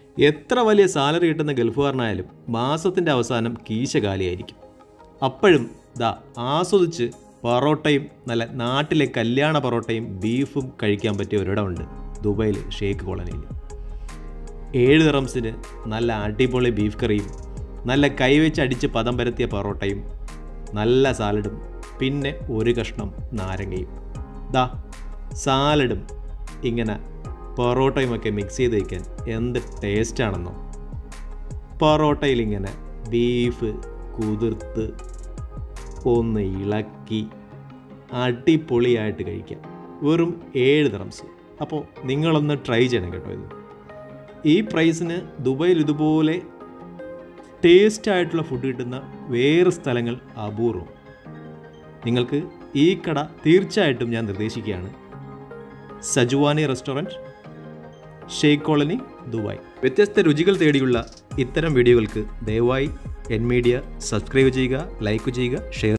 എത്ര വലിയ സാലറി കിട്ടുന്ന ഗൾഫുകാരനായാലും മാസത്തിൻ്റെ അവസാനം കീശ കാലിയായിരിക്കും അപ്പോഴും ദാ ആസ്വദിച്ച് പൊറോട്ടയും നല്ല നാട്ടിലെ കല്യാണ പൊറോട്ടയും ബീഫും കഴിക്കാൻ പറ്റിയ ഒരിടമുണ്ട് ദുബൈയിൽ ഷേക്ക് കോളനിയിൽ ഏഴ് ദിറംസിന് നല്ല അടിപൊളി ബീഫ് കറിയും നല്ല കൈവച്ച് അടിച്ച് പദം പരത്തിയ പൊറോട്ടയും നല്ല സാലഡും പിന്നെ ഒരു കഷ്ണം നാരങ്ങയും ദാ സാലഡും ഇങ്ങനെ പൊറോട്ടയുമൊക്കെ മിക്സ് ചെയ്ത് വയ്ക്കാൻ എന്ത് ടേസ്റ്റാണെന്നോ പൊറോട്ടയിൽ ഇങ്ങനെ ബീഫ് കുതിർത്ത് ഒന്ന് ഇളക്കി അടിപൊളിയായിട്ട് കഴിക്കാം വെറും ഏഴ് ദിറംസ് അപ്പോൾ നിങ്ങളൊന്ന് ട്രൈ ചെയ്യണം കേട്ടോ ഇത് ഈ പ്രൈസിന് ദുബൈയിൽ ഇതുപോലെ ടേസ്റ്റ് ആയിട്ടുള്ള ഫുഡ് കിട്ടുന്ന വേറെ സ്ഥലങ്ങൾ അപൂർവം നിങ്ങൾക്ക് ഈ കട തീർച്ചയായിട്ടും ഞാൻ നിർദ്ദേശിക്കുകയാണ് Sajwani restaurant Sheikh colony Dubai വ്യത്യസ്ത രുചികൾ തേടിയുള്ള ഇത്തരം വീഡിയോകൾക്ക് ദയവായി എൻ മീഡിയ സബ്സ്ക്രൈബ് ചെയ്യുക ലൈക്ക് ചെയ്യുക ഷെയർ